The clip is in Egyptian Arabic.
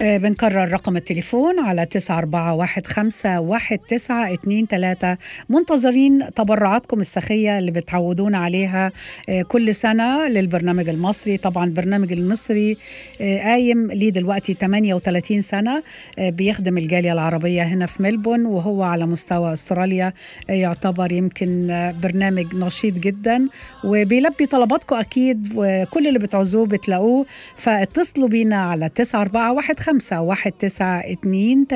آه، بنكرر رقم التليفون على 94151923 منتظرين تبرعاتكم السخية اللي بتعودونا عليها آه، كل سنة للبرنامج المصري طبعا البرنامج المصري آه، قايم ليه دلوقتي 38 سنة آه، بيخدم الجالية العربية هنا في ملبون وهو على مستوى استراليا آه، يعتبر يمكن آه، برنامج نشيط جدا وبيلبي طلباتكم أكيد وكل اللي بتعوزوه بتلاقوه فاتصلوا بينا على 94151923